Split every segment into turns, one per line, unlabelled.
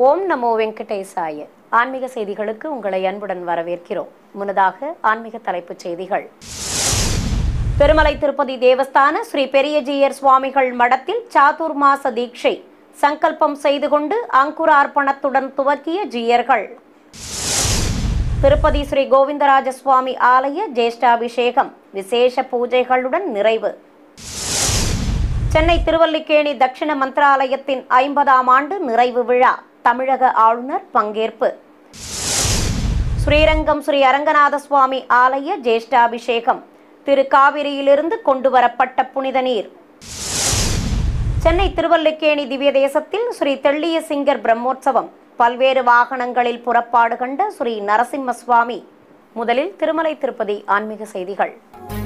ஓம் நமோ வெங்கடேசாய ஆன்மீக செய்திகளுக்கு உங்களை அன்புடன் வரவேற்கிறோம் முன்னதாக ஆன்மீக தலைப்புச் செய்திகள் திருமலை திருப்பதி தேவஸ்தான ஸ்ரீ பெரியஜீயர் சுவாமிகள் மடத்தில் சாதுர் மாச தீட்சை சங்கல்பம் செய்து கொண்டு அங்குரார்ப்பணத்துடன் துவக்கிய ஜீயர்கள் திருப்பதி ஸ்ரீ கோவிந்தராஜ சுவாமி ஆலய ஜேஷ்டாபிஷேகம் விசேஷ பூஜைகளுடன் நிறைவு சென்னை திருவல்லிக்கேணி தட்சிண மந்திராலயத்தின் ஐம்பதாம் ஆண்டு நிறைவு விழா தமிழக ஆளுநர் பங்கேற்பு ஸ்ரீரங்கம் ஸ்ரீ அரங்கநாத சுவாமி ஆலய ஜேஷ்டாபிஷேகம் திரு காவிரியிலிருந்து கொண்டு வரப்பட்ட புனித நீர் சென்னை திருவல்லிக்கேணி திவ்ய தேசத்தில் ஸ்ரீ தெள்ளிய சிங்கர் பிரம்மோற்சவம் பல்வேறு வாகனங்களில் புறப்பாடு கண்ட ஸ்ரீ நரசிம்ம சுவாமி முதலில் திருமலை திருப்பதி ஆன்மீக செய்திகள்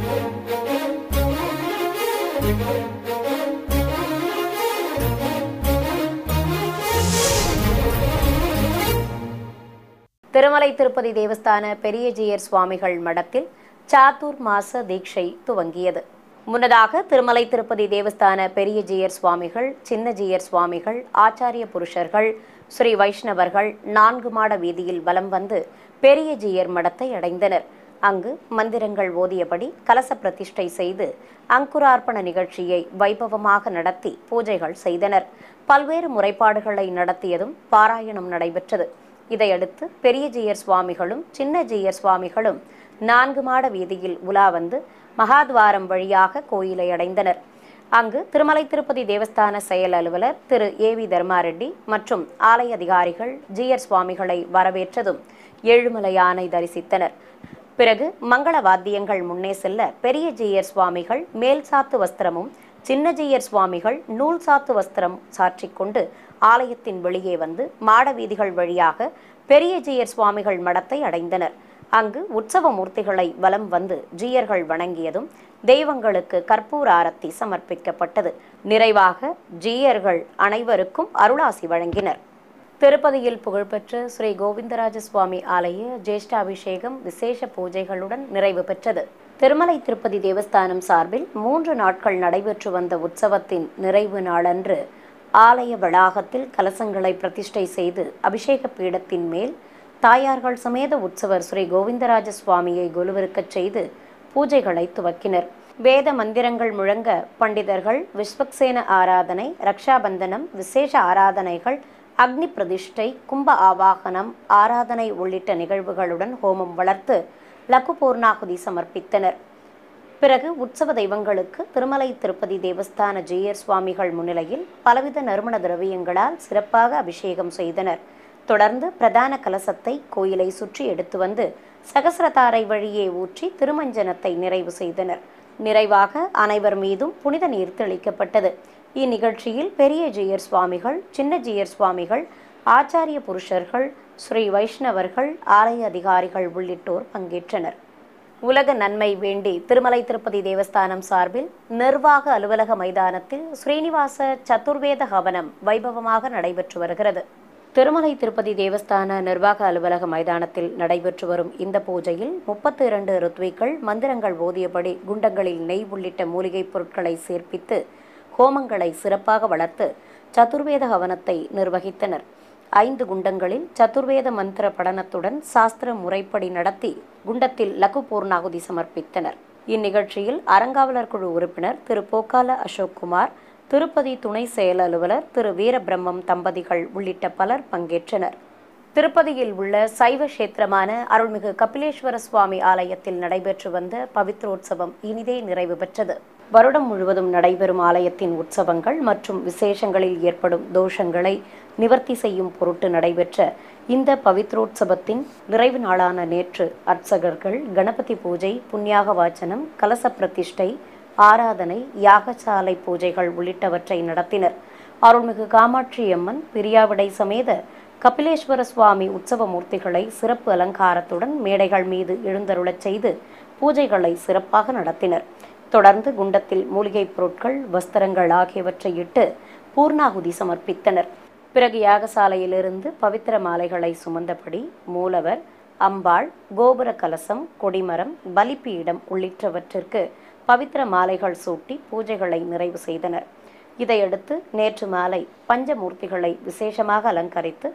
திருமலை திருப்பதி தேவஸ்தான பெரியஜியர் சுவாமிகள் மடத்தில் சாத்தூர் மாச தீட்சை துவங்கியது முன்னதாக திருமலை திருப்பதி தேவஸ்தான பெரியஜியர் சுவாமிகள் சின்னஜியர் சுவாமிகள் ஆச்சாரிய புருஷர்கள் ஸ்ரீ வைஷ்ணவர்கள் நான்கு மாட வீதியில் வலம் வந்து பெரியஜியர் மடத்தை அடைந்தனர் அங்கு மந்திரங்கள் ஓதியபடி கலச பிரதிஷ்டை செய்து அங்குரார்ப்பண நிகழ்ச்சியை வைபவமாக நடத்தி பூஜைகள் செய்தனர் பல்வேறு முறைப்பாடுகளை நடத்தியதும் பாராயணம் நடைபெற்றது இதையடுத்து பெரிய ஜீயர் சுவாமிகளும் சின்ன ஜீயர் சுவாமிகளும் நான்கு மாட வீதியில் உலா வந்து மகாத்வாரம் வழியாக கோயிலை அடைந்தனர் அங்கு திருமலை திருப்பதி தேவஸ்தான செயல் அலுவலர் திரு ஏ வி தர்மாரெட்டி மற்றும் ஆலய அதிகாரிகள் ஜீயர் சுவாமிகளை வரவேற்றதும் ஏழுமலை யானை தரிசித்தனர் பிறகு மங்கள வாத்தியங்கள் முன்னே செல்ல பெரிய ஜீயர் சுவாமிகள் மேல் சாத்து வஸ்திரமும் சின்ன ஜீயர் சுவாமிகள் நூல் சாத்து வஸ்திரம் சாற்றிக்கொண்டு ஆலயத்தின் வெளியே வந்து மாட வீதிகள் வழியாக பெரிய ஜீயர் சுவாமிகள் மடத்தை அடைந்தனர் அங்கு உற்சவ மூர்த்திகளை வலம் வந்து ஜீயர்கள் வணங்கியதும் தெய்வங்களுக்கு கற்பூர ஆரத்தி சமர்ப்பிக்கப்பட்டது நிறைவாக ஜீயர்கள் அனைவருக்கும் அருளாசி வழங்கினர் திருப்பதியில் புகழ்பெற்ற ஸ்ரீ கோவிந்தராஜ சுவாமி ஆலய ஜேஷ்டாபிஷேகம் விசேஷ பூஜைகளுடன் நிறைவு பெற்றது திருமலை திருப்பதி தேவஸ்தானம் சார்பில் மூன்று நாட்கள் நடைபெற்று வந்த உற்சவத்தின் நிறைவு நாளன்று ஆலய வளாகத்தில் கலசங்களை பிரதிஷ்டை செய்து அபிஷேக பீடத்தின் மேல் தாயார்கள் சமேத உற்சவர் ஸ்ரீ கோவிந்தராஜ சுவாமியை கொலுவிருக்கச் செய்து பூஜைகளை துவக்கினர் வேத மந்திரங்கள் முழங்க பண்டிதர்கள் விஸ்வக்சேன ஆராதனை ரக்ஷாபந்தனம் விசேஷ ஆராதனைகள் அக்னி பிரதிஷ்டை கும்ப ஆவாகனம் ஆராதனை உள்ளிட்ட நிகழ்வுகளுடன் ஹோமம் வளர்த்து லகு பூர்ணாகுதி சமர்ப்பித்தனர் பிறகு உற்சவ தெய்வங்களுக்கு திருமலை திருப்பதி தேவஸ்தான ஜெயர் சுவாமிகள் முன்னிலையில் பலவித நறுமண திரவியங்களால் சிறப்பாக அபிஷேகம் செய்தனர் தொடர்ந்து பிரதான கலசத்தை கோயிலை சுற்றி எடுத்து வந்து சகசிரதாரை வழியே ஊற்றி திருமஞ்சனத்தை நிறைவு செய்தனர் நிறைவாக அனைவர் மீதும் புனித நீர் தெளிக்கப்பட்டது இந்நிகழ்ச்சியில் பெரிய ஜெயர் சுவாமிகள் சின்ன ஜெயர் சுவாமிகள் ஆச்சாரிய புருஷர்கள் ஸ்ரீ வைஷ்ணவர்கள் ஆலய அதிகாரிகள் உள்ளிட்டோர் பங்கேற்றனர் உலக நன்மை வேண்டி திருமலை திருப்பதி தேவஸ்தானம் சார்பில் நிர்வாக அலுவலக மைதானத்தில் ஸ்ரீனிவாச சதுர்வேத ஹவனம் வைபவமாக நடைபெற்று வருகிறது திருமலை திருப்பதி தேவஸ்தான நிர்வாக அலுவலக மைதானத்தில் நடைபெற்று வரும் இந்த பூஜையில் முப்பத்தி இரண்டு ருத்விகள் மந்திரங்கள் ஓதியபடி குண்டங்களில் நெய் உள்ளிட்ட மூலிகைப் பொருட்களை சேர்ப்பித்து ஹோமங்களை சிறப்பாக வளர்த்து சதுர்வேத ஹவனத்தை நிர்வகித்தனர் ஐந்து குண்டங்களில் சதுர்வேத மந்திர படனத்துடன் சாஸ்திர முறைப்படி நடத்தி குண்டத்தில் லகு பூர்ணாகுதி சமர்ப்பித்தனர் இந்நிகழ்ச்சியில் அறங்காவலர் குழு உறுப்பினர் திரு போக்கால அசோக் குமார் திருப்பதி துணை செயல் அலுவலர் திரு வீரபிரம்மம் தம்பதிகள் உள்ளிட்ட பலர் பங்கேற்றனர் திருப்பதியில் உள்ள சைவ கஷேத்திரமான அருள்மிகு கபிலேஸ்வர சுவாமி ஆலயத்தில் நடைபெற்று வந்த பவித்ரோற்சவம் இனிதே நிறைவு பெற்றது வருடம் முழுவதும் நடைபெறும் ஆலயத்தின் உற்சவங்கள் மற்றும் விசேஷங்களில் ஏற்படும் தோஷங்களை நிவர்த்தி செய்யும் பொருட்டு நடைபெற்ற இந்த பவித்ரோற்சவத்தின் நிறைவு நாளான நேற்று அர்ச்சகர்கள் கணபதி பூஜை புண்ணியாக வாச்சனம் கலச பிரதிஷ்டை ஆராதனை யாகசாலை பூஜைகள் உள்ளிட்டவற்றை நடத்தினர் அருள்மிகு காமாட்சி அம்மன் பிரியாவிடை சமேத கபிலேஸ்வர சுவாமி உற்சவ மூர்த்திகளை சிறப்பு அலங்காரத்துடன் மேடைகள் மீது எழுந்தருளச் செய்து பூஜைகளை சிறப்பாக நடத்தினர் தொடர்ந்து குண்டத்தில் மூலிகைப் பொருட்கள் வஸ்திரங்கள் ஆகியவற்றை இட்டு பூர்ணாகுதி சமர்ப்பித்தனர் பிறகு யாகசாலையிலிருந்து பவித்திர மாலைகளை சுமந்தபடி மூலவர் அம்பாள் கோபுர கலசம் கொடிமரம் பலிப்பீடம் உள்ளிட்டவற்றிற்கு பவித்திர மாலைகள் சூட்டி பூஜைகளை நிறைவு செய்தனர் இதையடுத்து நேற்று மாலை பஞ்சமூர்த்திகளை விசேஷமாக அலங்கரித்து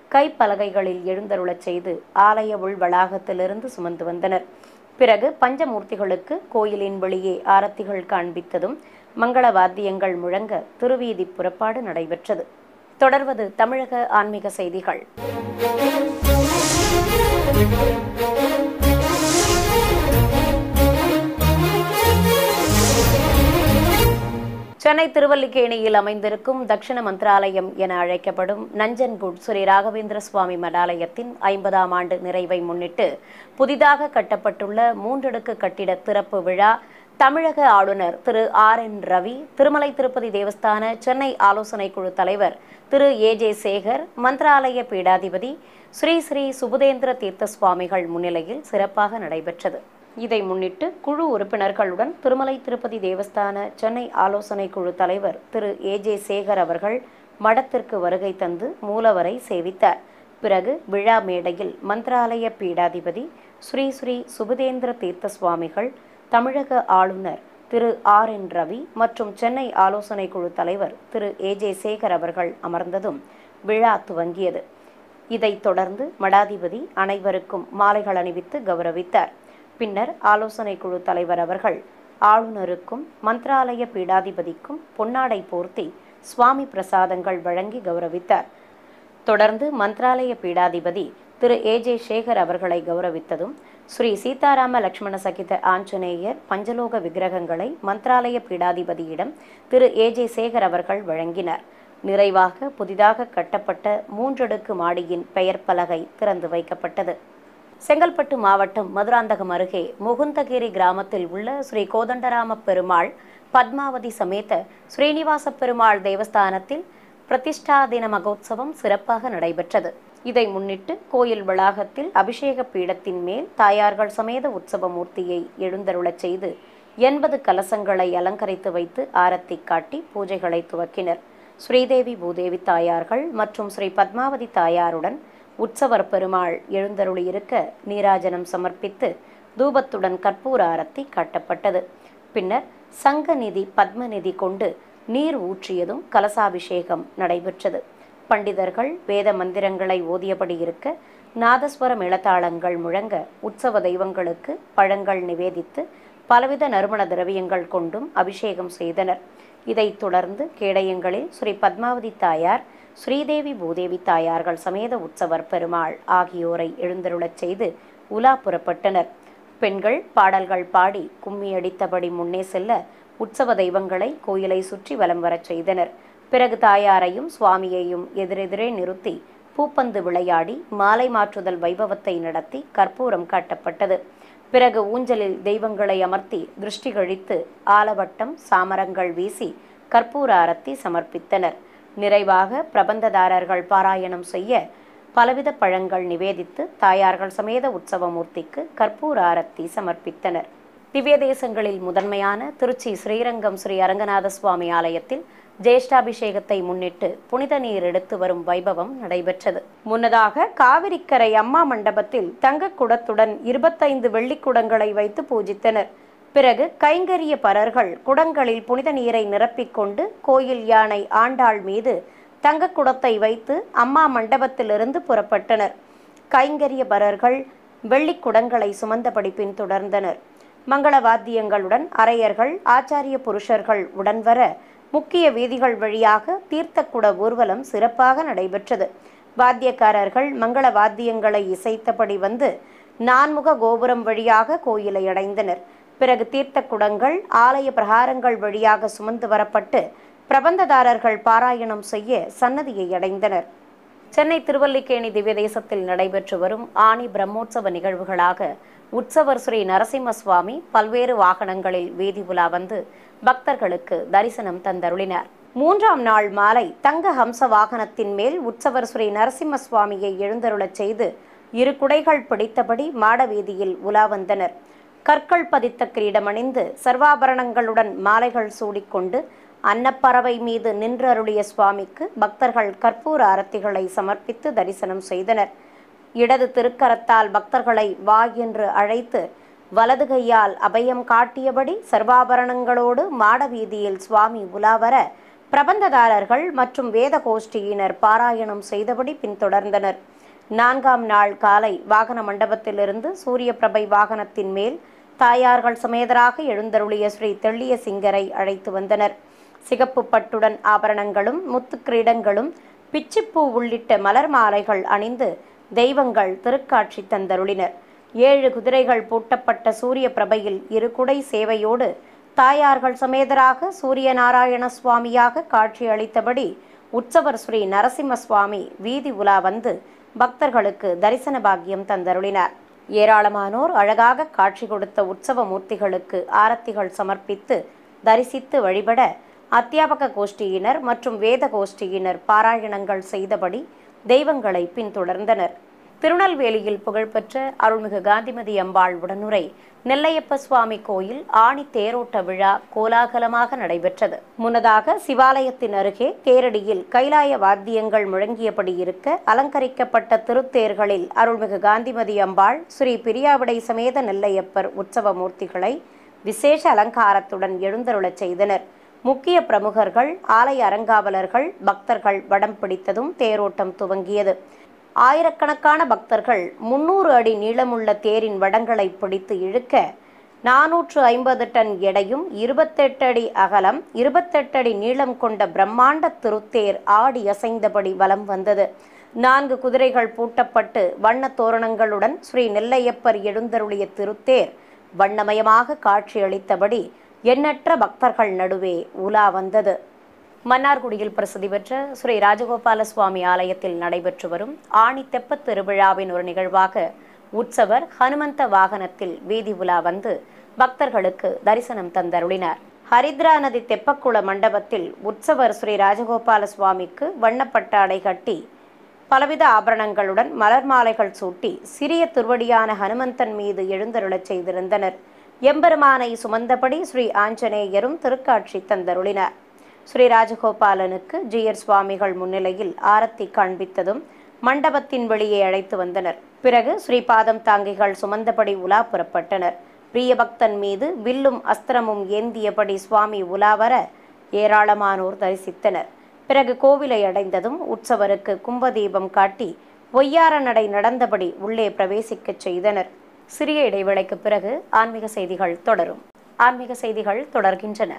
கைப்பலகைகளில் எழுந்தருளச் செய்து ஆலய உள் வளாகத்திலிருந்து சுமந்து வந்தனர் பிறகு பஞ்சமூர்த்திகளுக்கு கோயிலின் வெளியே ஆரத்திகள் காண்பித்ததும் மங்கள வாத்தியங்கள் முழங்க திருவீதி புறப்பாடு நடைபெற்றது தொடர்வது தமிழக ஆன்மீக செய்திகள் சென்னை திருவல்லிக்கேணியில் அமைந்திருக்கும் தட்சிண மந்திராலயம் என அழைக்கப்படும் நஞ்சன்குட் ஸ்ரீ ராகவேந்திர சுவாமி மடாலயத்தின் ஐம்பதாம் ஆண்டு நிறைவை முன்னிட்டு புதிதாக கட்டப்பட்டுள்ள மூன்றடுக்கு கட்டிட திறப்பு விழா தமிழக ஆளுநர் திரு ஆர் என் ரவி திருமலை திருப்பதி தேவஸ்தான சென்னை ஆலோசனை குழு தலைவர் திரு ஏ ஜே சேகர் மந்திராலய பீடாதிபதி ஸ்ரீ ஸ்ரீ சுபுதேந்திர தீர்த்த சுவாமிகள் முன்னிலையில் சிறப்பாக நடைபெற்றது இதை முன்னிட்டு குழு உறுப்பினர்களுடன் திருமலை திருப்பதி தேவஸ்தான சென்னை ஆலோசனை குழு தலைவர் திரு ஏ ஜே சேகர் அவர்கள் மடத்திற்கு வருகை தந்து மூலவரை சேவித்தார் பிறகு விழா மேடையில் மந்திராலய பீடாதிபதி ஸ்ரீ ஸ்ரீ சுபுதேந்திர தீர்த்த சுவாமிகள் தமிழக ஆளுநர் திரு ஆர் என் ரவி மற்றும் சென்னை ஆலோசனை குழு தலைவர் திரு ஏ ஜே சேகர் அவர்கள் அமர்ந்ததும் விழா துவங்கியது இதைத் தொடர்ந்து மடாதிபதி அனைவருக்கும் மாலைகள் அணிவித்து கௌரவித்தார் பின்னர் ஆலோசனை குழு தலைவர் அவர்கள் ஆளுநருக்கும் மந்திராலய பீடாதிபதிக்கும் பொன்னாடை போர்த்தி சுவாமி பிரசாதங்கள் வழங்கி கௌரவித்தார் தொடர்ந்து மந்திராலய பீடாதிபதி திரு ஏ ஜே சேகர் அவர்களை கௌரவித்ததும் ஸ்ரீ சீதாராம லட்சுமண சகித ஆஞ்சநேயர் பஞ்சலோக விக்கிரகங்களை மந்திராலய பீடாதிபதியிடம் திரு ஏ ஜே சேகர் அவர்கள் வழங்கினார் நிறைவாக புதிதாக கட்டப்பட்ட மூன்றடுக்கு மாடியின் பெயர் பலகை திறந்து வைக்கப்பட்டது செங்கல்பட்டு மாவட்டம் மதுராந்தகம் அருகே முகுந்தகிரி கிராமத்தில் உள்ள ஸ்ரீ கோதண்டராம பெருமாள் பத்மாவதி சமேத ஸ்ரீனிவாச பெருமாள் தேவஸ்தானத்தில் பிரதிஷ்டா தின மகோத்சவம் சிறப்பாக நடைபெற்றது இதை முன்னிட்டு கோயில் வளாகத்தில் அபிஷேக பீடத்தின் மேல் தாயார்கள் சமேத உற்சவ மூர்த்தியை எழுந்தருளச் செய்து எண்பது கலசங்களை அலங்கரித்து வைத்து ஆரத்தி காட்டி பூஜைகளை துவக்கினர் ஸ்ரீதேவி பூதேவி தாயார்கள் மற்றும் ஸ்ரீ பத்மாவதி தாயாருடன் உற்சவர் பெருமாள் எழுந்தருளியிருக்க நீராஜனம் சமர்ப்பித்து தூபத்துடன் கற்பூர ஆரத்தி காட்டப்பட்டது பின்னர் சங்கநிதி பத்மநிதி கொண்டு நீர் ஊற்றியதும் கலசாபிஷேகம் நடைபெற்றது பண்டிதர்கள் வேத மந்திரங்களை ஓதியபடி இருக்க நாதஸ்வர மேளதாளங்கள் முழங்க உற்சவ தெய்வங்களுக்கு பழங்கள் நிவேதித்து பலவித நறுமண திரவியங்கள் கொண்டும் அபிஷேகம் செய்தனர் இதைத் தொடர்ந்து கேடயங்களில் ஸ்ரீ பத்மாவதி தாயார் ஸ்ரீதேவி பூதேவி தாயார்கள் சமேத உற்சவர் பெருமாள் ஆகியோரை எழுந்தருளச் செய்து உலா புறப்பட்டனர் பெண்கள் பாடல்கள் பாடி கும்மி அடித்தபடி முன்னே செல்ல உற்சவ தெய்வங்களை கோயிலை சுற்றி வலம் வரச் செய்தனர் பிறகு தாயாரையும் சுவாமியையும் எதிரெதிரே நிறுத்தி பூப்பந்து விளையாடி மாலை மாற்றுதல் வைபவத்தை நடத்தி கற்பூரம் காட்டப்பட்டது பிறகு ஊஞ்சலில் தெய்வங்களை அமர்த்தி திருஷ்டி கழித்து ஆலவட்டம் சாமரங்கள் வீசி கற்பூர அரத்தி சமர்ப்பித்தனர் நிறைவாக பிரபந்ததாரர்கள் பாராயணம் செய்ய பலவித பழங்கள் நிவேதித்து தாயார்கள் சமேத உற்சவ மூர்த்திக்கு கற்பூர ஆரத்தி சமர்ப்பித்தனர் திவ்ய தேசங்களில் முதன்மையான திருச்சி ஸ்ரீரங்கம் ஸ்ரீ அரங்கநாத சுவாமி ஆலயத்தில் ஜேஷ்டாபிஷேகத்தை முன்னிட்டு புனித நீர் எடுத்து வரும் வைபவம் நடைபெற்றது முன்னதாக காவிரிக்கரை அம்மா மண்டபத்தில் தங்க குடத்துடன் இருபத்தைந்து வெள்ளிக் குடங்களை வைத்து பூஜித்தனர் பிறகு கைங்கரிய பரர்கள் குடங்களில் புனித நீரை நிரப்பிக்கொண்டு கோயில் யானை ஆண்டாள் மீது தங்கக் குடத்தை வைத்து அம்மா மண்டபத்திலிருந்து புறப்பட்டனர் கைங்கரிய பரர்கள் வெள்ளிக் குடங்களை சுமந்தபடி பின்தொடர்ந்தனர் மங்கள வாத்தியங்களுடன் அரையர்கள் ஆச்சாரிய புருஷர்கள் உடன் வர முக்கிய வீதிகள் வழியாக தீர்த்தக்குட ஊர்வலம் சிறப்பாக நடைபெற்றது வாத்தியக்காரர்கள் மங்கள வாத்தியங்களை இசைத்தபடி வந்து நான்முக கோபுரம் வழியாக கோயிலை அடைந்தனர் பிறகு தீர்த்த குடங்கள் ஆலய பிரகாரங்கள் வழியாக சுமந்து வரப்பட்டு பிரபந்ததாரர்கள் பாராயணம் செய்ய சன்னதியை அடைந்தனர் சென்னை திருவல்லிக்கேணி திவ்ய தேசத்தில் நடைபெற்று வரும் ஆணி பிரம்மோற்சவ நிகழ்வுகளாக உற்சவர் ஸ்ரீ நரசிம்ம சுவாமி பல்வேறு வாகனங்களில் வீதி உலா வந்து பக்தர்களுக்கு தரிசனம் தந்தருளினார் மூன்றாம் நாள் மாலை தங்க ஹம்ச வாகனத்தின் மேல் உற்சவர் ஸ்ரீ நரசிம்ம சுவாமியை எழுந்தருளச் செய்து இரு குடைகள் பிடித்தபடி மாட வீதியில் உலா வந்தனர் கற்கள் பதித்த கிரீடமணிந்து சர்வாபரணங்களுடன் மாலைகள் சூடிக்கொண்டு அன்னப்பறவை மீது நின்றருளிய சுவாமிக்கு பக்தர்கள் கற்பூர அரத்திகளை சமர்ப்பித்து தரிசனம் செய்தனர் இடது திருக்கரத்தால் பக்தர்களை வா என்று அழைத்து வலது கையால் அபயம் காட்டியபடி சர்வாபரணங்களோடு மாட வீதியில் சுவாமி உலாவர பிரபந்ததாரர்கள் மற்றும் வேத கோஷ்டியினர் பாராயணம் செய்தபடி பின்தொடர்ந்தனர் நான்காம் நாள் காலை வாகன மண்டபத்திலிருந்து சூரிய பிரபை வாகனத்தின் மேல் தாயார்கள் சமேதராக எழுந்தருளிய ஸ்ரீ தெள்ளிய சிங்கரை அழைத்து வந்தனர் சிகப்பு பட்டுடன் ஆபரணங்களும் முத்து கிரீடங்களும் பிச்சிப்பூ உள்ளிட்ட மலர் மாலைகள் அணிந்து தெய்வங்கள் திருக்காட்சி தந்தருளினர் ஏழு குதிரைகள் பூட்டப்பட்ட சூரிய பிரபையில் இரு குடை சேவையோடு தாயார்கள் சமேதராக சூரிய நாராயண சுவாமியாக காட்சி அளித்தபடி உற்சவர் ஸ்ரீ நரசிம்ம சுவாமி வீதி உலா வந்து பக்தர்களுக்கு தரிசன பாக்கியம் தந்தருளினார் ஏராளமானோர் அழகாக காட்சி கொடுத்த உற்சவ மூர்த்திகளுக்கு ஆரத்திகள் சமர்ப்பித்து தரிசித்து வழிபட அத்தியாபக கோஷ்டியினர் மற்றும் வேத கோஷ்டியினர் பாராயணங்கள் செய்தபடி தெய்வங்களை பின்தொடர்ந்தனர் திருநெல்வேலியில் புகழ்பெற்ற அருள்மிகு காந்திமதி அம்பாள் உடனுரை நெல்லையப்ப சுவாமி கோயில் ஆணி தேரோட்ட விழா கோலாகலமாக நடைபெற்றது முன்னதாக சிவாலயத்தின் அருகே தேரடியில் கைலாய வாத்தியங்கள் முழங்கியபடி இருக்க அலங்கரிக்கப்பட்ட திருத்தேர்களில் அருள்மிகு காந்திமதி அம்பாள் ஸ்ரீ பிரியாவிடை சமேத நெல்லையப்பர் உற்சவ மூர்த்திகளை விசேஷ அலங்காரத்துடன் எழுந்தருளச் செய்தனர் முக்கிய பிரமுகர்கள் ஆலய அறங்காவலர்கள் பக்தர்கள் வடம் பிடித்ததும் தேரோட்டம் துவங்கியது ஆயிரக்கணக்கான பக்தர்கள் முன்னூறு அடி நீளமுள்ள தேரின் வடங்களை பிடித்து இழுக்க நாநூற்று ஐம்பது டன் எடையும் இருபத்தெட்டு அடி அகலம் இருபத்தெட்டு அடி நீளம் கொண்ட பிரம்மாண்ட திருத்தேர் ஆடி அசைந்தபடி வலம் வந்தது நான்கு குதிரைகள் பூட்டப்பட்டு வண்ண தோரணங்களுடன் ஸ்ரீ நெல்லையப்பர் எழுந்தருளிய திருத்தேர் வண்ணமயமாக காட்சியளித்தபடி எண்ணற்ற பக்தர்கள் நடுவே உலா வந்தது மன்னார்குடியில் பிரசித்தி பெற்ற ஸ்ரீ ராஜகோபால சுவாமி ஆலயத்தில் நடைபெற்று வரும் ஆணி தெப்பத் திருவிழாவின் ஒரு நிகழ்வாக உற்சவர் ஹனுமந்த வாகனத்தில் வீதி உலா வந்து பக்தர்களுக்கு தரிசனம் தந்தருளினார் ஹரித்ரா நதி தெப்பக்குள மண்டபத்தில் உற்சவர் ஸ்ரீ ராஜகோபால சுவாமிக்கு வண்ணப்பட்டாடை கட்டி பலவித ஆபரணங்களுடன் மலர் மாலைகள் சூட்டி சிறிய திருவடியான ஹனுமந்தன் மீது எழுந்தருளச் செய்திருந்தனர் எம்பெருமானை சுமந்தபடி ஸ்ரீ ஆஞ்சநேயரும் திருக்காட்சி தந்தருளினார் ஸ்ரீ ராஜகோபாலனுக்கு ஜியர் சுவாமிகள் முன்னிலையில் ஆரத்தி காண்பித்ததும் மண்டபத்தின் வெளியே அழைத்து வந்தனர் பிறகு ஸ்ரீபாதம் தாங்கிகள் சுமந்தபடி உலா புறப்பட்டனர் பிரியபக்தன் மீது வில்லும் அஸ்திரமும் ஏந்தியபடி சுவாமி உலாவர ஏராளமானோர் தரிசித்தனர் பிறகு கோவிலை அடைந்ததும் உற்சவருக்கு கும்பதீபம் காட்டி ஒய்யார நடை நடந்தபடி உள்ளே பிரவேசிக்கச் செய்தனர் சிறிய இடைவேளைக்கு பிறகு ஆன்மீக செய்திகள் தொடரும் ஆன்மீக செய்திகள் தொடர்கின்றன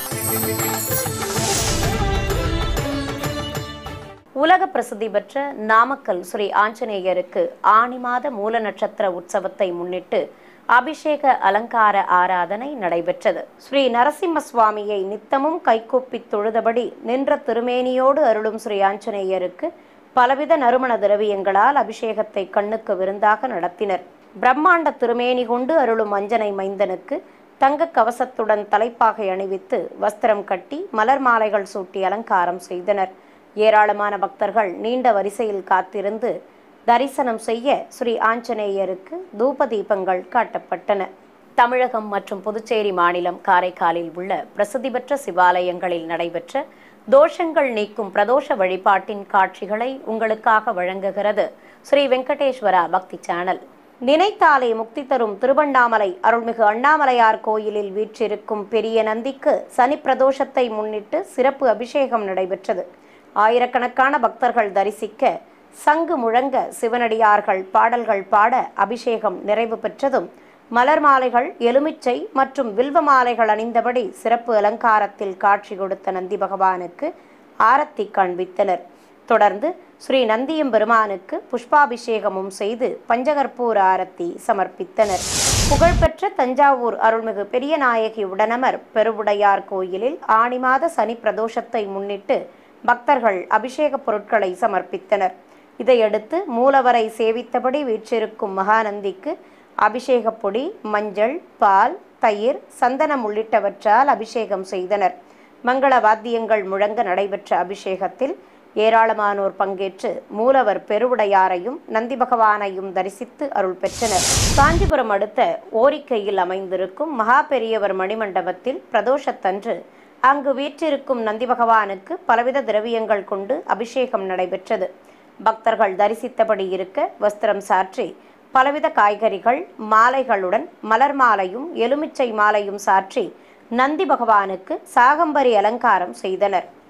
உலக பிரசித்தி பெற்ற நாமக்கல் ஸ்ரீ ஆஞ்சநேயருக்கு ஆனி மாத மூல நட்சத்திர உற்சவத்தை முன்னிட்டு அபிஷேக அலங்கார ஆராதனை நடைபெற்றது ஸ்ரீ நரசிம்ம சுவாமியை நித்தமும் கைகூப்பி தொழுதபடி நின்ற திருமேனியோடு அருளும் ஸ்ரீ ஆஞ்சநேயருக்கு பலவித நறுமண திரவியங்களால் அபிஷேகத்தை கண்ணுக்கு விருந்தாக நடத்தினர் பிரம்மாண்ட திருமேனி கொண்டு அருளும் அஞ்சனை மைந்தனுக்கு தங்க கவசத்துடன் தலைப்பாகை அணிவித்து வஸ்திரம் கட்டி மலர் மாலைகள் சூட்டி அலங்காரம் செய்தனர் ஏராளமான பக்தர்கள் நீண்ட வரிசையில் காத்திருந்து தரிசனம் செய்ய ஸ்ரீ ஆஞ்சநேயருக்கு தூப தீபங்கள் காட்டப்பட்டன தமிழகம் மற்றும் புதுச்சேரி மாநிலம் காரைக்காலில் உள்ள பிரசித்தி பெற்ற சிவாலயங்களில் நடைபெற்ற தோஷங்கள் நீக்கும் பிரதோஷ வழிபாட்டின் காட்சிகளை உங்களுக்காக வழங்குகிறது ஸ்ரீ வெங்கடேஸ்வரா பக்தி சேனல் நினைத்தாலே முக்தி தரும் திருவண்ணாமலை அருள்மிகு அண்ணாமலையார் கோயிலில் வீற்றிருக்கும் பெரிய நந்திக்கு சனி பிரதோஷத்தை முன்னிட்டு சிறப்பு அபிஷேகம் நடைபெற்றது ஆயிரக்கணக்கான பக்தர்கள் தரிசிக்க சங்கு முழங்க சிவனடியார்கள் பாடல்கள் பாட அபிஷேகம் நிறைவு பெற்றதும் மலர் மாலைகள் எலுமிச்சை மற்றும் வில்வ மாலைகள் அணிந்தபடி சிறப்பு அலங்காரத்தில் காட்சி கொடுத்த நந்தி பகவானுக்கு ஆரத்தி காண்பித்தனர் தொடர்ந்து ஸ்ரீ நந்தியம் பெருமானுக்கு புஷ்பாபிஷேகமும் செய்து பஞ்சகற்பூர ஆரத்தி சமர்ப்பித்தனர் புகழ்பெற்ற தஞ்சாவூர் அருள்மிகு பெரியநாயகி உடனமர் பெருவுடையார் கோயிலில் ஆணி மாத சனி பிரதோஷத்தை முன்னிட்டு பக்தர்கள் அபிஷேக பொருட்களை சமர்ப்பித்தனர் இதையடுத்து மூலவரை சேவித்தபடி வீற்றிருக்கும் மகாநந்திக்கு அபிஷேகப் பொடி மஞ்சள் பால் தயிர் சந்தனம் உள்ளிட்டவற்றால் அபிஷேகம் செய்தனர் மங்கள வாத்தியங்கள் முழங்க நடைபெற்ற அபிஷேகத்தில் ஏராளமானோர் பங்கேற்று மூலவர் பெருவுடையாரையும் நந்தி பகவானையும் தரிசித்து அருள் பெற்றனர் காஞ்சிபுரம் அடுத்த ஓரிக்கையில் அமைந்திருக்கும் மகா பெரியவர் மணிமண்டபத்தில் பிரதோஷத்தன்று அங்கு வீற்றிருக்கும் நந்தி பகவானுக்கு பலவித திரவியங்கள் கொண்டு அபிஷேகம் நடைபெற்றது பக்தர்கள் தரிசித்தபடி இருக்க வஸ்திரம் சாற்றி பலவித காய்கறிகள் மாலைகளுடன் மலர் மாலையும் எலுமிச்சை மாலையும் சாற்றி நந்தி பகவானுக்கு சாகம்பரி அலங்காரம் செய்தனர்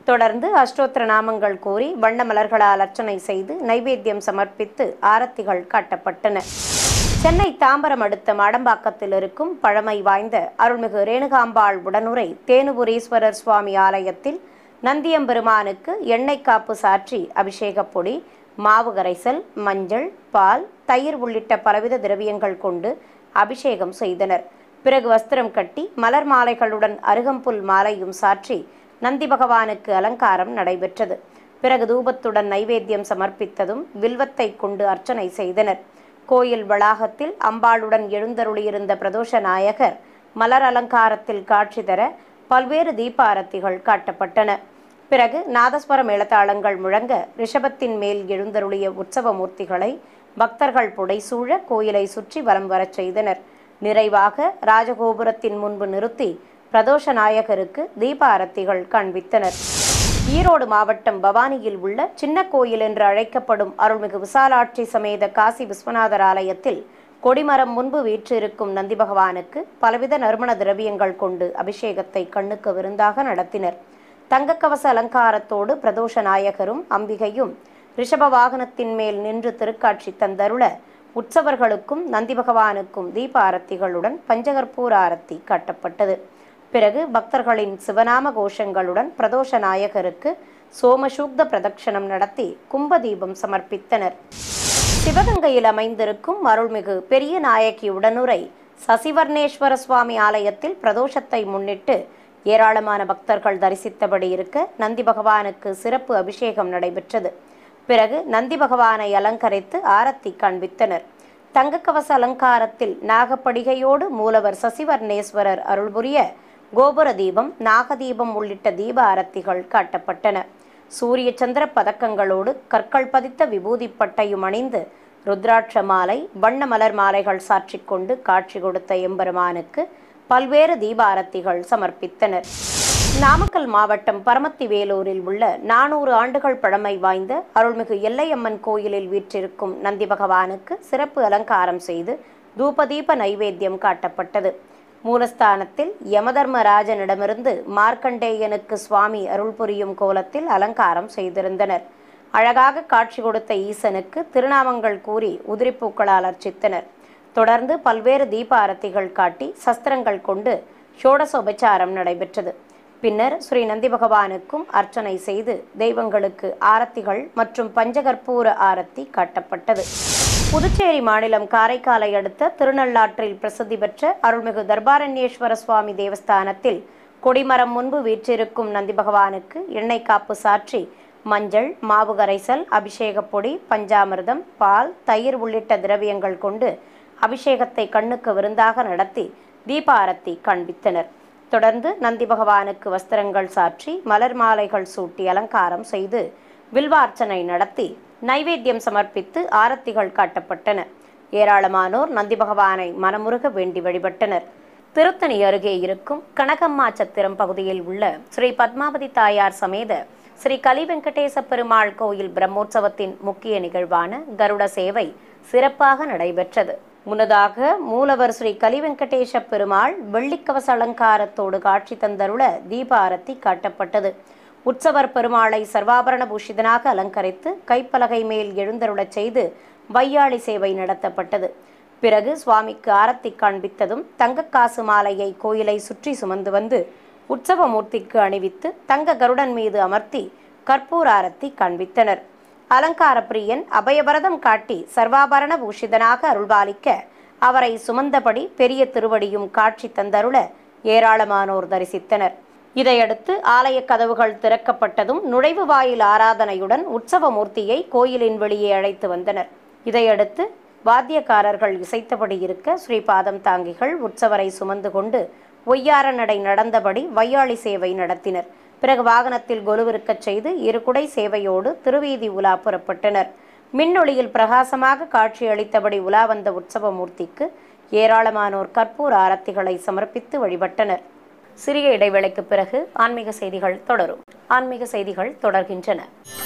தொடர்ந்து அஷ்டோத்திர நாமங்கள் கூறி வண்ண மலர்களால் அர்ச்சனை செய்து நைவேத்தியம் சமர்ப்பித்து ஆரத்திகள் காட்டப்பட்டன சென்னை தாம்பரம் அடுத்த மாடம்பாக்கத்தில் இருக்கும் பழமை வாய்ந்த அருள்மிகு ரேணுகாம்பாள் உடனுரை தேனுபுரீஸ்வரர் சுவாமி ஆலயத்தில் நந்தியம்பெருமானுக்கு எண்ணெய் காப்பு சாற்றி அபிஷேகப் பொடி மாவு கரைசல் மஞ்சள் பால் தயிர் உள்ளிட்ட பலவித திரவியங்கள் கொண்டு அபிஷேகம் செய்தனர் பிறகு வஸ்திரம் கட்டி மலர் மாலைகளுடன் அருகம்புல் மாலையும் சாற்றி நந்தி பகவானுக்கு அலங்காரம் நடைபெற்றது பிறகு தூபத்துடன் நைவேத்தியம் சமர்ப்பித்ததும் வில்வத்தை கொண்டு அர்ச்சனை செய்தனர் கோயில் வளாகத்தில் அம்பாளுடன் எழுந்தருளியிருந்த பிரதோஷ நாயகர் மலர் அலங்காரத்தில் காட்சி தர பல்வேறு தீபாரத்திகள் காட்டப்பட்டன பிறகு நாதஸ்வர மேளதாளங்கள் முழங்க ரிஷபத்தின் மேல் எழுந்தருளிய உற்சவ மூர்த்திகளை பக்தர்கள் புடைசூழ கோயிலை சுற்றி வலம் வரச் செய்தனர் நிறைவாக ராஜகோபுரத்தின் முன்பு நிறுத்தி பிரதோஷ நாயகருக்கு தீபாரத்திகள் காண்பித்தனர் ஈரோடு மாவட்டம் பவானியில் உள்ள சின்ன கோயில் என்று அழைக்கப்படும் அருள்மிகு விசாலாட்சி சமேத காசி விஸ்வநாதர் ஆலயத்தில் கொடிமரம் முன்பு வீற்றிருக்கும் நந்தி பகவானுக்கு பலவித நறுமண திரவியங்கள் கொண்டு அபிஷேகத்தை கண்ணுக்கு விருந்தாக நடத்தினர் தங்கக்கவச அலங்காரத்தோடு பிரதோஷ நாயகரும் அம்பிகையும் ரிஷப வாகனத்தின் மேல் நின்று திருக்காட்சி தந்தருள உற்சவர்களுக்கும் நந்தி பகவானுக்கும் தீப ஆரத்திகளுடன் பஞ்சகற்பூர ஆரத்தி காட்டப்பட்டது பிறகு பக்தர்களின் சிவநாம கோஷங்களுடன் பிரதோஷ நாயகருக்கு சோமசூக்த பிரதட்சணம் நடத்தி கும்பதீபம் சமர்ப்பித்தனர் சிவகங்கையில் அமைந்திருக்கும் அருள்மிகு பெரிய நாயகி உடனுரை சசிவர்ணேஸ்வர சுவாமி ஆலயத்தில் பிரதோஷத்தை முன்னிட்டு ஏராளமான பக்தர்கள் தரிசித்தபடி இருக்க நந்தி பகவானுக்கு சிறப்பு அபிஷேகம் நடைபெற்றது பிறகு நந்தி பகவானை அலங்கரித்து ஆரத்தி காண்பித்தனர் தங்கக்கவச அலங்காரத்தில் நாகப்படிகையோடு மூலவர் சசிவர்ணேஸ்வரர் அருள்புரிய கோபுர தீபம் நாகதீபம் உள்ளிட்ட தீப ஆரத்திகள் காட்டப்பட்டன சூரிய சந்திர பதக்கங்களோடு கற்கள் பதித்த விபூதி பட்டையும் அணிந்து ருத்ராட்ச மாலை வண்ண மலர் மாலைகள் சாற்றிக் கொண்டு காட்சி கொடுத்த எம்பெருமானுக்கு பல்வேறு தீபாரத்திகள் சமர்ப்பித்தனர் நாமக்கல் மாவட்டம் பரமத்தி வேலூரில் உள்ள நானூறு ஆண்டுகள் பழமை வாய்ந்த அருள்மிகு எல்லையம்மன் கோயிலில் வீற்றிருக்கும் நந்தி பகவானுக்கு சிறப்பு அலங்காரம் செய்து தூபதீப நைவேத்தியம் காட்டப்பட்டது மூலஸ்தானத்தில் யமதர்மராஜனிடமிருந்து மார்க்கண்டேயனுக்கு சுவாமி அருள் புரியும் கோலத்தில் அலங்காரம் செய்திருந்தனர் அழகாக காட்சி கொடுத்த ஈசனுக்கு திருநாமங்கள் கூறி உதிரிப்பூக்களால் அர்ச்சித்தனர் தொடர்ந்து பல்வேறு தீபாரத்திகள் காட்டி சஸ்திரங்கள் கொண்டு ஷோடசோபச்சாரம் நடைபெற்றது பின்னர் ஸ்ரீ நந்தி பகவானுக்கும் அர்ச்சனை செய்து தெய்வங்களுக்கு ஆரத்திகள் மற்றும் பஞ்சகற்பூர ஆரத்தி காட்டப்பட்டது புதுச்சேரி மாநிலம் காரைக்காலை அடுத்த திருநள்ளாற்றில் பிரசித்தி பெற்ற அருள்மிகு தர்பாரண்யேஸ்வர சுவாமி தேவஸ்தானத்தில் கொடிமரம் முன்பு வீற்றிருக்கும் நந்தி பகவானுக்கு எண்ணெய் காப்பு சாற்றி மஞ்சள் மாவு கரைசல் அபிஷேகப் பொடி பஞ்சாமிர்தம் பால் தயிர் உள்ளிட்ட திரவியங்கள் கொண்டு அபிஷேகத்தை கண்ணுக்கு விருந்தாக நடத்தி தீபாரத்தி காண்பித்தனர் தொடர்ந்து நந்தி பகவானுக்கு வஸ்திரங்கள் சாற்றி மலர் மாலைகள் சூட்டி அலங்காரம் செய்து வில்வார்ச்சனை நடத்தி நைவேத்தியம் சமர்ப்பித்து ஆரத்திகள் காட்டப்பட்டன ஏராளமானோர் நந்தி பகவானை மனமுருக வேண்டி வழிபட்டனர் திருத்தணி அருகே இருக்கும் கனகம்மா சத்திரம் பகுதியில் உள்ள ஸ்ரீ பத்மாவதி தாயார் சமேத ஸ்ரீ கலி வெங்கடேச பெருமாள் கோயில் பிரம்மோற்சவத்தின் முக்கிய நிகழ்வான கருட சேவை சிறப்பாக நடைபெற்றது முன்னதாக மூலவர் ஸ்ரீ கலி வெங்கடேச பெருமாள் வெள்ளிக்கவச அலங்காரத்தோடு காட்சி தந்தருள தீபாரத்தி காட்டப்பட்டது உற்சவர் பெருமாளை சர்வாபரண பூஷிதனாக அலங்கரித்து கைப்பலகை மேல் எழுந்தருளச் செய்து வையாளி சேவை நடத்தப்பட்டது பிறகு சுவாமிக்கு ஆரத்தி காண்பித்ததும் தங்கக்காசு மாலையை கோயிலை சுற்றி சுமந்து வந்து உற்சவ மூர்த்திக்கு அணிவித்து தங்க கருடன் மீது அமர்த்தி கற்பூர ஆரத்தி காண்பித்தனர் அலங்கார பிரியன் அபயபரதம் காட்டி சர்வாபரண பூஷிதனாக அருள்பாலிக்க அவரை சுமந்தபடி பெரிய திருவடியும் காட்சி தந்தருள ஏராளமானோர் தரிசித்தனர் இதையடுத்து ஆலய கதவுகள் திறக்கப்பட்டதும் நுழைவு வாயில் ஆராதனையுடன் உற்சவ மூர்த்தியை கோயிலின் வெளியே அழைத்து வந்தனர் இதையடுத்து வாத்தியக்காரர்கள் இசைத்தபடி இருக்க ஸ்ரீபாதம் தாங்கிகள் உற்சவரை சுமந்து கொண்டு ஒய்யார நடை நடந்தபடி வையாளி சேவை நடத்தினர் பிறகு வாகனத்தில் கொலுவிருக்கச் செய்து இருகுடை சேவையோடு திருவீதி உலா புறப்பட்டனர் மின்னொளியில் பிரகாசமாக காட்சியளித்தபடி உலா வந்த உற்சவ மூர்த்திக்கு ஏராளமானோர் கற்பூர ஆரத்திகளை சமர்ப்பித்து வழிபட்டனர் சிறிய இடைவேளைக்கு பிறகு ஆன்மீக செய்திகள் தொடரும் ஆன்மீக செய்திகள் தொடர்கின்றன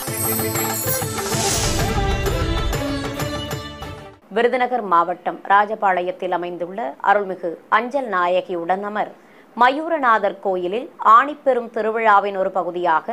விருதுநகர் மாவட்டம் ராஜபாளையத்தில் அமைந்துள்ள அருள்மிகு அஞ்சல் நாயகி உடனமர் மயூரநாதர் கோயிலில் ஆணிப்பெரும் திருவிழாவின் ஒரு பகுதியாக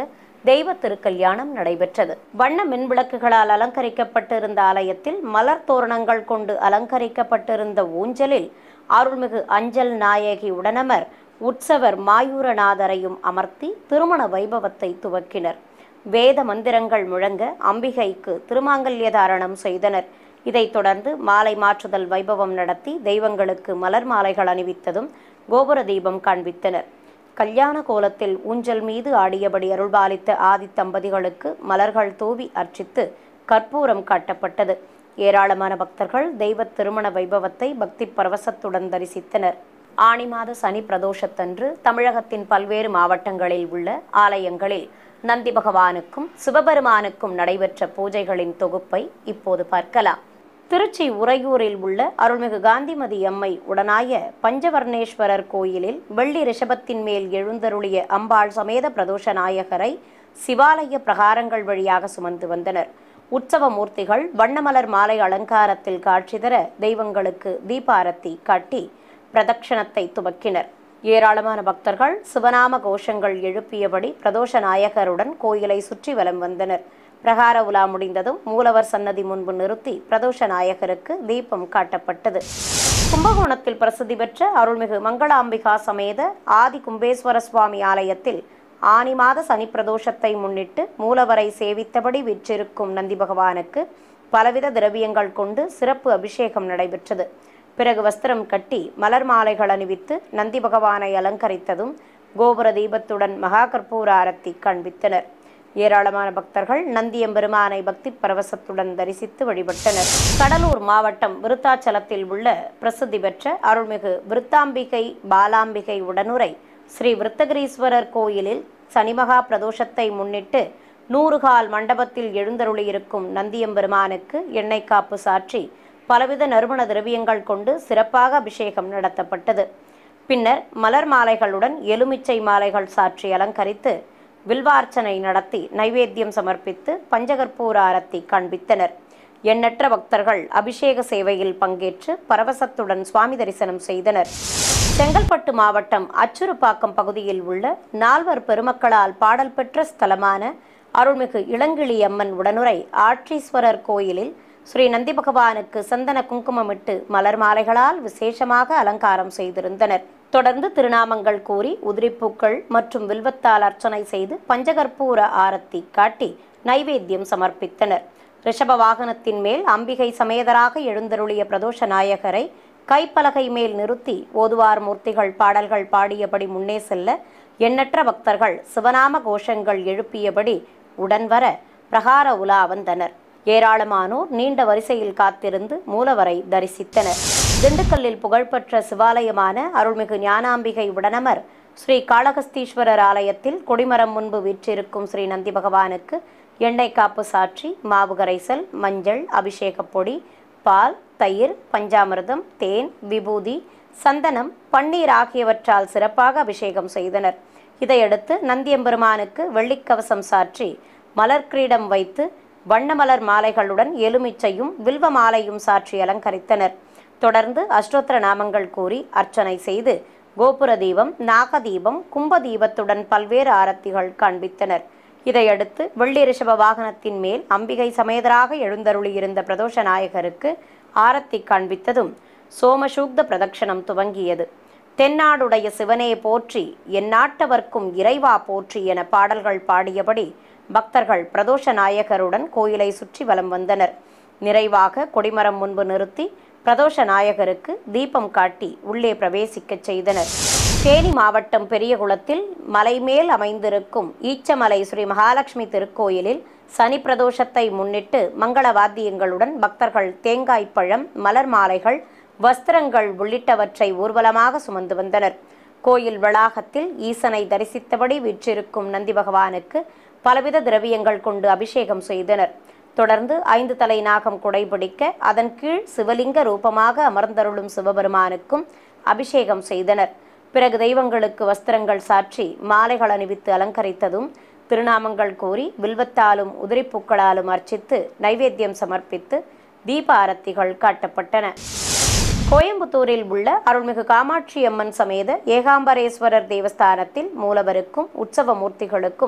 தெய்வ திருக்கல்யாணம் நடைபெற்றது வண்ண மின்விளக்குகளால் அலங்கரிக்கப்பட்டிருந்த ஆலயத்தில் மலர் தோரணங்கள் கொண்டு அலங்கரிக்கப்பட்டிருந்த ஊஞ்சலில் அருள்மிகு அஞ்சல் நாயகி உடனமர் உற்சவர் மாயூரநாதரையும் அமர்த்தி திருமண வைபவத்தை துவக்கினர் வேத மந்திரங்கள் முழங்க அம்பிகைக்கு திருமாங்கல்ய தாரணம் செய்தனர் இதைத் தொடர்ந்து மாலை மாற்றுதல் வைபவம் நடத்தி தெய்வங்களுக்கு மலர் மாலைகள் அணிவித்ததும் கோபுர தீபம் காண்பித்தனர் கல்யாண கோலத்தில் ஊஞ்சல் மீது ஆடியபடி அருள்பாலித்த ஆதி தம்பதிகளுக்கு மலர்கள் தூவி அர்ச்சித்து கற்பூரம் காட்டப்பட்டது ஏராளமான பக்தர்கள் தெய்வ திருமண வைபவத்தை பக்தி பரவசத்துடன் தரிசித்தனர் ஆனி மாத சனி பிரதோஷத்தன்று தமிழகத்தின் பல்வேறு மாவட்டங்களில் உள்ள ஆலயங்களில் நந்தி பகவானுக்கும் சிவபெருமானுக்கும் நடைபெற்ற பூஜைகளின் தொகுப்பை இப்போது பார்க்கலாம் திருச்சி உறையூரில் உள்ள அருள்மிகு காந்திமதி அம்மை உடனாய பஞ்சவர்ணேஸ்வரர் கோயிலில் வெள்ளி ரிஷபத்தின் மேல் எழுந்தருளிய அம்பாள் சமேத பிரதோஷ நாயகரை சிவாலய பிரகாரங்கள் வழியாக சுமந்து வந்தனர் உற்சவ மூர்த்திகள் வண்ணமலர் மாலை அலங்காரத்தில் காட்சி தர தெய்வங்களுக்கு தீபாரத்தி காட்டி பிரதட்சணத்தை துவக்கினர் ஏராளமான பக்தர்கள் சிவநாம கோஷங்கள் எழுப்பியபடி பிரதோஷ நாயகருடன் கோயிலை சுற்றி வலம் வந்தனர் பிரகார உலா முடிந்ததும் மூலவர் சன்னதி முன்பு நிறுத்தி பிரதோஷ நாயகருக்கு தீபம் காட்டப்பட்டது கும்பகோணத்தில் பிரசித்தி பெற்ற அருள்மிகு மங்களாம்பிகா சமேத ஆதி கும்பேஸ்வர சுவாமி ஆலயத்தில் ஆனி மாத சனி பிரதோஷத்தை முன்னிட்டு மூலவரை சேவித்தபடி வீற்றிருக்கும் நந்தி பகவானுக்கு பலவித திரவியங்கள் கொண்டு சிறப்பு அபிஷேகம் நடைபெற்றது பிறகு வஸ்திரம் கட்டி மலர் மாலைகள் அணிவித்து நந்தி பகவானை அலங்கரித்ததும் கோபுர தீபத்துடன் மகா கற்பூர ஆரத்தி காண்பித்தனர் ஏராளமான பக்தர்கள் நந்தியம்பெருமானை பக்தி பரவசத்துடன் தரிசித்து வழிபட்டனர் கடலூர் மாவட்டம் விருத்தாச்சலத்தில் உள்ள பிரசித்தி பெற்ற அருள்மிகு விருத்தாம்பிகை பாலாம்பிகை உடனுரை ஸ்ரீ விருத்தகிரீஸ்வரர் கோயிலில் சனிமகா பிரதோஷத்தை முன்னிட்டு நூறுகால் மண்டபத்தில் எழுந்தருளியிருக்கும் நந்தியம்பெருமானுக்கு எண்ணெய் காப்பு சாற்றி பலவித நறுமண திரவியங்கள் கொண்டு சிறப்பாக அபிஷேகம் நடத்தப்பட்டது பின்னர் மலர் மாலைகளுடன் எலுமிச்சை மாலைகள் சாற்றி அலங்கரித்து வில்வார்ச்சனை நடத்தி நைவேத்தியம் சமர்ப்பித்து பஞ்சகற்பூர ஆரத்தி காண்பித்தனர் எண்ணற்ற பக்தர்கள் அபிஷேக சேவையில் பங்கேற்று பரவசத்துடன் சுவாமி தரிசனம் செய்தனர் செங்கல்பட்டு மாவட்டம் அச்சுறுப்பாக்கம் பகுதியில் உள்ள நால்வர் பெருமக்களால் பாடல் பெற்ற ஸ்தலமான அருள்மிகு இளங்கிளி அம்மன் உடனுரை ஆட்சீஸ்வரர் கோயிலில் ஸ்ரீ நந்தி பகவானுக்கு சந்தன குங்குமமிட்டு மலர் மாலைகளால் விசேஷமாக அலங்காரம் செய்திருந்தனர் தொடர்ந்து திருநாமங்கள் கூறி உதிரிப்பூக்கள் மற்றும் வில்வத்தால் அர்ச்சனை செய்து பஞ்சகற்பூர ஆரத்தி காட்டி நைவேத்தியம் சமர்ப்பித்தனர் ரிஷப வாகனத்தின் மேல் அம்பிகை சமேதராக எழுந்தருளிய பிரதோஷ நாயகரை கைப்பலகை மேல் நிறுத்தி ஓதுவார் மூர்த்திகள் பாடல்கள் பாடியபடி முன்னே செல்ல எண்ணற்ற பக்தர்கள் சிவநாம கோஷங்கள் எழுப்பியபடி உடன் வர பிரகார உலா வந்தனர் ஏராளமானோர் நீண்ட வரிசையில் காத்திருந்து மூலவரை தரிசித்தனர் திண்டுக்கல்லில் புகழ்பெற்ற சிவாலயமான அருள்மிகு ஞானாம்பிகை உடனமர் ஸ்ரீ காளகஸ்தீஸ்வரர் ஆலயத்தில் கொடிமரம் முன்பு வீற்றிருக்கும் ஸ்ரீ நந்தி பகவானுக்கு எண்ணெய் காப்பு சாற்றி மாவு கரைசல் மஞ்சள் அபிஷேகப் பொடி பால் தயிர் பஞ்சாமிர்தம் தேன் விபூதி சந்தனம் பன்னீர் ஆகியவற்றால் சிறப்பாக அபிஷேகம் செய்தனர் இதையடுத்து நந்தியம்பெருமானுக்கு வெள்ளிக்கவசம் சாற்றி மலர் கிரீடம் வைத்து வண்ணமலர் மாலைகளுடன் எலுமிச்சையும் வில்வ மாலையும் சாற்றி அலங்கரித்தனர் தொடர்ந்து அஷ்டோத்திர நாமங்கள் கூறி அர்ச்சனை செய்து கோபுர தீபம் நாக தீபம் கும்ப தீபத்துடன் பல்வேறு ஆரத்திகள் காண்பித்தனர் இதையடுத்து வெள்ளி ரிஷப வாகனத்தின் மேல் அம்பிகை சமேதராக எழுந்தருளியிருந்த பிரதோஷ நாயகருக்கு ஆரத்தி காண்பித்ததும் சோமசூக்த பிரதட்சணம் துவங்கியது தென்னாடுடைய சிவனே போற்றி எந்நாட்டவர்க்கும் இறைவா போற்றி என பாடல்கள் பாடியபடி பக்தர்கள் பிரதோஷ நாயகருடன் கோயிலை சுற்றி வலம் வந்தனர் நிறைவாக கொடிமரம் முன்பு நிறுத்தி பிரதோஷ நாயகருக்கு தீபம் காட்டி உள்ளே பிரவேசிக்கச் செய்தனர் தேனி மாவட்டம் பெரியகுளத்தில் மலைமேல் அமைந்திருக்கும் ஈச்சமலை ஸ்ரீ மகாலட்சுமி திருக்கோயிலில் சனி பிரதோஷத்தை முன்னிட்டு மங்கள வாத்தியங்களுடன் பக்தர்கள் தேங்காய் பழம் மலர் மாலைகள் வஸ்திரங்கள் உள்ளிட்டவற்றை ஊர்வலமாக சுமந்து வந்தனர் கோயில் வளாகத்தில் ஈசனை தரிசித்தபடி வீற்றிருக்கும் நந்தி பகவானுக்கு பலவித திரவியங்கள் கொண்டு அபிஷேகம் செய்தனர் தொடர்ந்து ஐந்து தலை நாகம் குடைபிடிக்க அதன் கீழ் சிவலிங்க ரூபமாக அமர்ந்தருளும் சிவபெருமானுக்கும் அபிஷேகம் செய்தனர் பிறகு தெய்வங்களுக்கு வஸ்திரங்கள் சாற்றி மாலைகள் அணிவித்து அலங்கரித்ததும் திருநாமங்கள் கூறி வில்வத்தாலும் உதிரிப்பூக்களாலும் அர்ச்சித்து நைவேத்தியம் சமர்ப்பித்து தீப ஆரத்திகள் காட்டப்பட்டன கோயம்புத்தூரில் உள்ள அருள்மிகு காமாட்சி அம்மன் சமேத ஏகாம்பரேஸ்வரர் தேவஸ்தானத்தில் மூலவருக்கும் உற்சவ மூர்த்திகளுக்கும்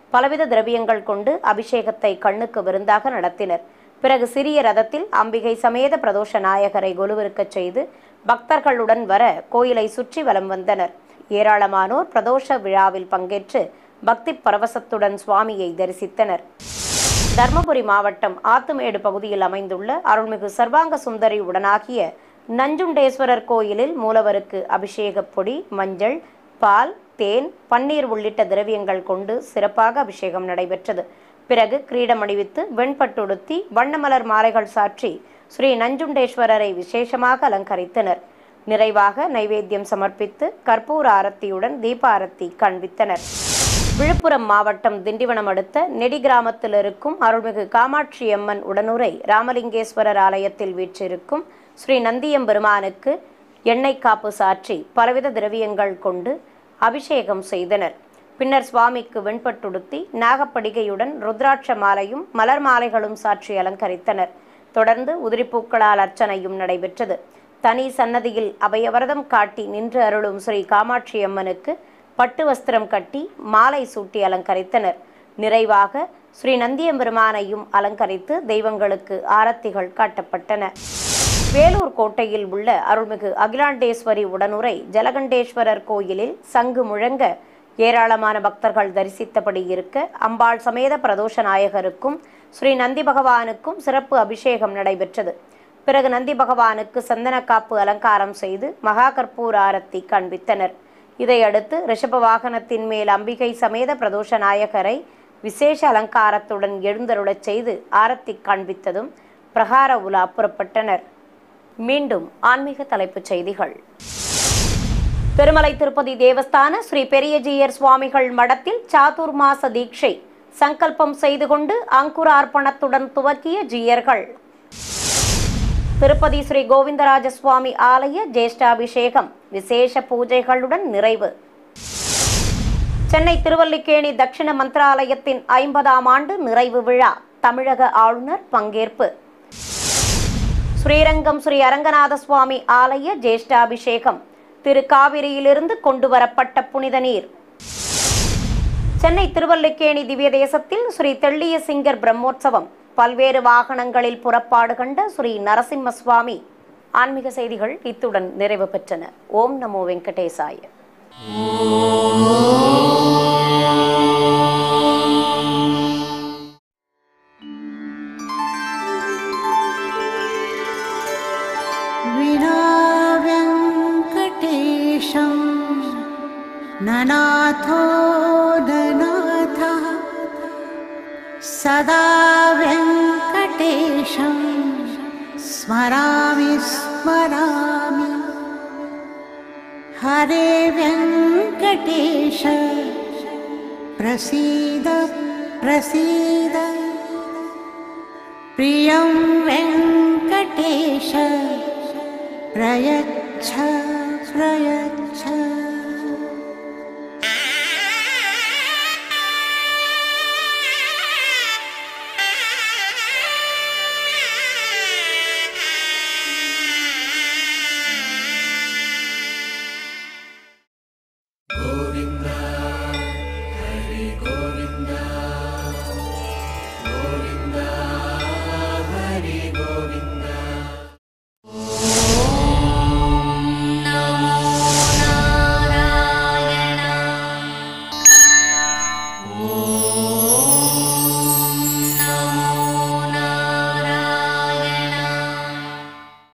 பலவித திரவியங்கள் கொண்டு அபிஷேகத்தை கண்ணுக்கு விருந்தாக நடத்தினர் பிறகு சிறிய ரதத்தில் அம்பிகை சமேத பிரதோஷ நாயகரை கொலுவிருக்கச் செய்து பக்தர்களுடன் வர கோயிலை சுற்றி வலம் வந்தனர் ஏராளமானோர் பிரதோஷ விழாவில் பங்கேற்று பக்தி பரவசத்துடன் சுவாமியை தரிசித்தனர் தர்மபுரி மாவட்டம் ஆத்துமேடு பகுதியில் அமைந்துள்ள அருள்மிகு சர்வாங்க சுந்தரி உடனாகிய நஞ்சுண்டேஸ்வரர் கோயிலில் மூலவருக்கு அபிஷேகப் பொடி மஞ்சள் பால் தேன் பன்னீர் உள்ளிட்ட திரவியங்கள் கொண்டு சிறப்பாக அபிஷேகம் நடைபெற்றது பிறகு கிரீடம் அணிவித்து வெண்பட்டுடுத்தி வண்ணமலர் மாலைகள் சாற்றி ஸ்ரீ நஞ்சுண்டேஸ்வரரை விசேஷமாக அலங்கரித்தனர் நிறைவாக நைவேத்தியம் சமர்ப்பித்து கற்பூர ஆரத்தியுடன் தீப ஆரத்தி காண்பித்தனர் விழுப்புரம் மாவட்டம் திண்டிவனம் அடுத்த நெடி கிராமத்தில் இருக்கும் அருள்மிகு காமாட்சி அம்மன் உடனுரை ராமலிங்கேஸ்வரர் ஆலயத்தில் வீற்றிருக்கும் ஸ்ரீ நந்தியம்பெருமானுக்கு எண்ணெய் காப்பு சாற்றி பலவித திரவியங்கள் கொண்டு அபிஷேகம் செய்தனர் பின்னர் சுவாமிக்கு வெண்பட்டுடுத்தி நாகப்படிகையுடன் ருத்ராட்ச மாலையும் மலர் மாலைகளும் சாற்றி அலங்கரித்தனர் தொடர்ந்து உதிரிப்பூக்களால் அர்ச்சனையும் நடைபெற்றது தனி சன்னதியில் அபயவரதம் காட்டி நின்று அருளும் ஸ்ரீ காமாட்சி அம்மனுக்கு பட்டு வஸ்திரம் கட்டி மாலை சூட்டி அலங்கரித்தனர் நிறைவாக ஸ்ரீ நந்தியம்பெருமானையும் அலங்கரித்து தெய்வங்களுக்கு ஆரத்திகள் காட்டப்பட்டன வேலூர் கோட்டையில் உள்ள அருள்மிகு அகிலாண்டேஸ்வரி உடனுரை ஜலகண்டேஸ்வரர் கோயிலில் சங்கு முழங்க ஏராளமான பக்தர்கள் தரிசித்தபடி இருக்க அம்பாள் சமேத பிரதோஷ நாயகருக்கும் ஸ்ரீ நந்தி பகவானுக்கும் சிறப்பு அபிஷேகம் நடைபெற்றது பிறகு நந்தி பகவானுக்கு சந்தனக்காப்பு அலங்காரம் செய்து மகா கற்பூர ஆரத்தி காண்பித்தனர் இதையடுத்து ரிஷப வாகனத்தின் மேல் அம்பிகை சமேத பிரதோஷ நாயகரை விசேஷ அலங்காரத்துடன் எழுந்தருளச் செய்து ஆரத்தி காண்பித்ததும் பிரகார உலா புறப்பட்டனர் மீண்டும் ஆன்மீக தலைப்புச் செய்திகள் திருமலை திருப்பதி தேவஸ்தான ஸ்ரீ பெரியஜீயர் சுவாமிகள் மடத்தில் சாதுர்மாச தீட்சை சங்கல்பம் செய்து கொண்டு அங்குரார்ப்பணத்துடன் துவக்கிய ஜீயர்கள் திருப்பதி ஸ்ரீ கோவிந்தராஜ சுவாமி ஆலய ஜேஷ்டாபிஷேகம் விசேஷ பூஜைகளுடன் நிறைவு சென்னை திருவல்லிக்கேணி தட்சிண மந்திராலயத்தின் ஐம்பதாம் ஆண்டு நிறைவு விழா தமிழக ஆளுநர் பங்கேற்பு ஸ்ரீரங்கம் ஸ்ரீ அரங்கநாத சுவாமி ஆலய ஜேஷ்டாபிஷேகம் திரு காவிரியிலிருந்து கொண்டு வரப்பட்ட புனித நீர் சென்னை திருவல்லிக்கேணி திவ்ய தேசத்தில் ஸ்ரீ தெள்ளிய சிங்கர் பிரம்மோற்சவம் பல்வேறு வாகனங்களில் புறப்பாடு கண்ட ஸ்ரீ நரசிம்ம சுவாமி ஆன்மீக செய்திகள் இத்துடன் நிறைவு பெற்றன ஓம் நமோ வெங்கடேசாய
विनाव्यङ्कटेशं ननाथो ननाथः सदा व्यङ्कटेशं स्मरामि स्मरामि हरे व्यङ्कटेश प्रसीद प्रसीद प्रियं वेङ्कटेश प्रयच्छ प्रयच्छ